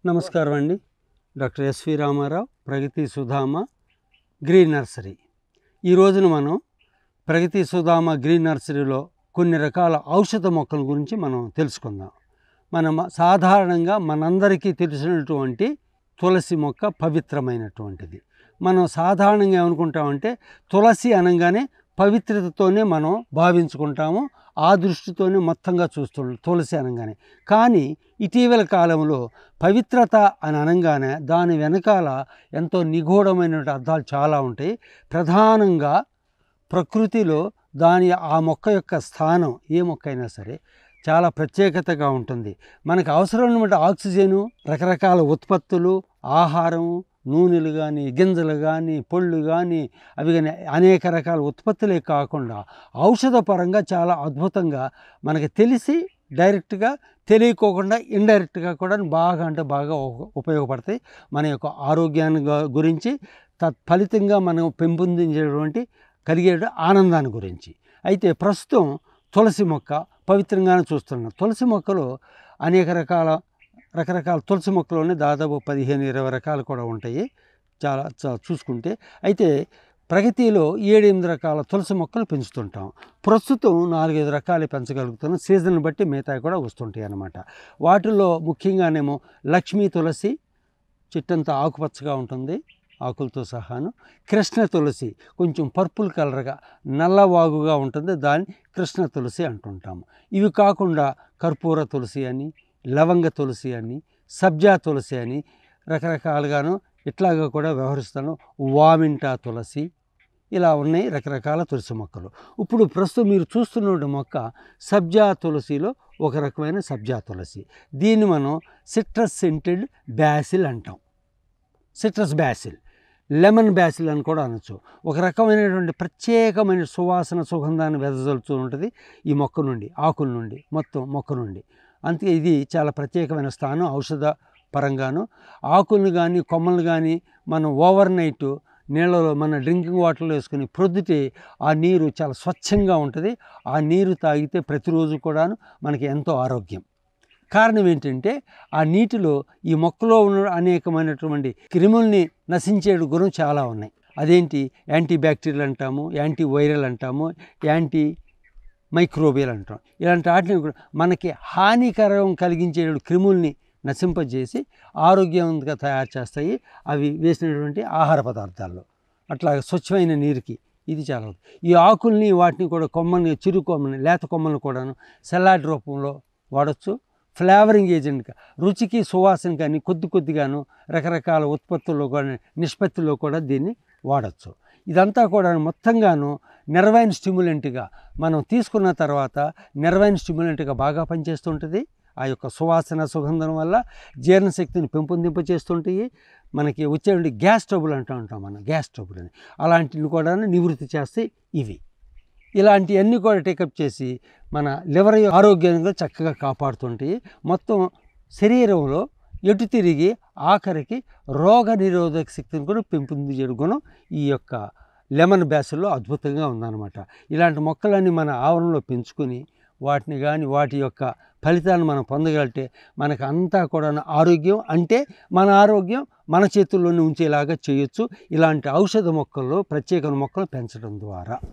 నమస్కారం అండి doctor S V Ramarao Pragati Sudhama green nursery ఈ రోజున మనం ప్రగతి సుధామ గ్రీన్ నర్సరీలో కొన్ని రకాల ఔషధ మొక్కల గురించి మనం తెలుసుకుందాం మనం సాధారణంగా మనందరికీ తెలిసినటువంటి తులసి మొక్క పవిత్రమైనటువంటిది మనం సాధారణంగా ఏమనుకుంటామంటే తులసి అనగానే పవిత్రతతోనే మనం భావించుకుంటాము ఆ దృష్టితోనే మొత్తంగా చూస్తున్నాం తులసి అనగానే కానీ ఇటీవల కాలంలో పవిత్రత అని అనగానే దాని వెనకాల ఎంతో నిగూఢమైన అర్థాలు చాలా ఉంటాయి ప్రధానంగా ప్రకృతిలో దాని ఆ మొక్క యొక్క స్థానం ఏ మొక్క అయినా సరే చాలా ప్రత్యేకతగా ఉంటుంది మనకు అవసరమైనటువంటి ఆక్సిజను రకరకాల ఉత్పత్తులు ఆహారము నూనెలు కానీ గింజలు కానీ పళ్ళు కానీ అవి కానీ అనేక రకాల ఉత్పత్తులే కాకుండా ఔషధ పరంగా చాలా అద్భుతంగా మనకి తెలిసి డైరెక్ట్గా తెలియకోకుండా ఇండైరెక్ట్గా కూడా బాగా అంటే బాగా ఉ- ఉపయోగపడతాయి మన యొక్క ఆరోగ్యాన్ని గు- గురించి తత్ఫలితంగా మనం పెంపొందించేటువంటి కలిగే ఆనందాన్ని గురించి అయితే ప్రస్తుతం తులసి మొక్క పవిత్రంగానే చూస్తున్నాం తులసి మొక్కలో అనేక రకాల రకరకాల తులసి మొక్కలోనే దాదాపు పదిహేను ఇరవై రకాలు కూడా ఉంటాయి చాలా చా- చూసుకుంటే అయితే ప్రగతిలో ఏడెనిమిది రకాల తులసి మొక్కలు పెంచుతుంటాం ప్రస్తుతం నాలుగైదు రకాలు పెంచగలుగుతున్నాం సీజన్ బట్టి మిగతా కూడా వస్తుంటాయి అన్నమాట వాటిల్లో ముఖ్యంగానేమో లక్ష్మీ తులసి చెట్టంతా ఆకుపచ్చగా ఉంటుంది ఆకులతో సహాను కృష్ణ తులసి కొంచెం పర్పుల్ కలర్గా నల్లవాగుగా ఉంటుంది దాన్ని కృష్ణ తులసి అంటుంటాము ఇవి కాకుండా కర్పూర తులసి అని లవంగ తులసి అని సబ్జా తులసి అని రకరకాలుగాను ఇట్లాగా కూడా వ్యవహరిస్తాను వామింటా తులసి ఇలా ఉన్నాయి రకరకాల తులసి మొక్కలు ఇప్పుడు ప్రస్తుతం మీరు చూస్తున్న మొక్క సబ్జా తులసిలో ఒక రకమైన సబ్జా తులసి దీన్ని మనం సిట్రస్ సెంటెడ్ బ్యాసిల్ అంటాం సిట్రస్ బ్యాసిల్ లెమన్ బ్యాసిల్ అని కూడా అనొచ్చు ఒక రకమైనటువంటి ప్రత్యేకమైన సువాసన సుగంధాన్ని వెదజల్లుతూ ఉంటుంది ఈ మొక్క నుండి ఆకుల నుండి మొత్తం మొక్క నుండి అంతే ఇది చాలా ప్రత్యేకమైన స్థానం ఔషధ పరంగాను ఆకులను కానీ కొమ్మలు కానీ మనం ఓవర్ నైట్ నీళ్ళలో మన డ్రింకింగ్ వాటర్లో వేసుకుని ప్రొద్దుటే ఆ నీరు చాలా స్వచ్ఛంగా ఉంటుంది ఆ నీరు తాగితే ప్రతిరోజు కూడాను మనకి ఎంతో ఆరోగ్యం కారణం ఏంటంటే ఆ నీటిలో ఈ మొక్కలో ఉన్న అనేకమైనటువంటి క్రిముల్ని నశించే గుణం చాలా ఉన్నాయి అదేంటి యాంటీ బ్యాక్టీరియల్ అంటాము యాంటీ వైరల్ అంటాము యాంటీ మైక్రోబియల్ అంటాం ఇలాంటి వాటిని కూడా మనకి హానికరం కలిగించే క్రిముల్ని నశింపజేసి ఆరోగ్యంగా తయారు చేస్తాయి అవి వేసినటువంటి ఆహార పదార్థాల్లో అట్లా స్వచ్ఛమైన నీరుకి ఇది చాలా ఈ ఆకుల్ని వాటిని కూడా కొమ్మని చిరు కొమ్మని లేత కొమ్మలను కూడాను సలాడ్ రూపంలో వాడచ్చు ఫ్లేవరింగ్ ఏజెంట్గా రుచికి సువాసన కానీ కొద్ది కొద్దిగాను రకరకాల ఉత్పత్తుల్లో కూడా నిష్పత్తిలో కూడా దీన్ని వాడచ్చు ఇదంతా కూడా మొత్తంగాను నెర్వైన్ స్టిమ్యులెంట్గా మనం తీసుకున్న తర్వాత నెర్వైన్ స్టిమ్యులెంట్గా బాగా పనిచేస్తుంటుంది ఆ యొక్క సువాసన సుగంధం వల్ల జీర్ణశక్తిని పెంపొందింపచేస్తుంటాయి మనకి వచ్చేటువంటి గ్యాస్ ట్రబుల్ అంటూ ఉంటాం మనం గ్యాస్ ట్రబుల్ అని అలాంటివి కూడా నివృత్తి చేస్తే ఇవి ఇలాంటివన్నీ కూడా టేకప్ చేసి మన లివర్ ఆరోగ్యంగా చక్కగా కాపాడుతుంటాయి మొత్తం శరీరంలో ఎటు తిరిగి ఆఖరికి రోగ నిరోధక శక్తిని కూడా పెంపొందించే గుణం ఈ యొక్క లెమన్ బ్యాసుల్లో అద్భుతంగా ఉందన్నమాట ఇలాంటి మొక్కలన్నీ మన ఆవరణలో పెంచుకొని వాటిని కానీ వాటి యొక్క ఫలితాన్ని మనం పొందగలిగితే మనకు అంతా కూడా ఆరోగ్యం అంటే మన ఆరోగ్యం మన చేతుల్లోనే ఉంచేలాగా చేయొచ్చు ఇలాంటి ఔషధ మొక్కల్లో ప్రత్యేక మొక్కలు పెంచడం ద్వారా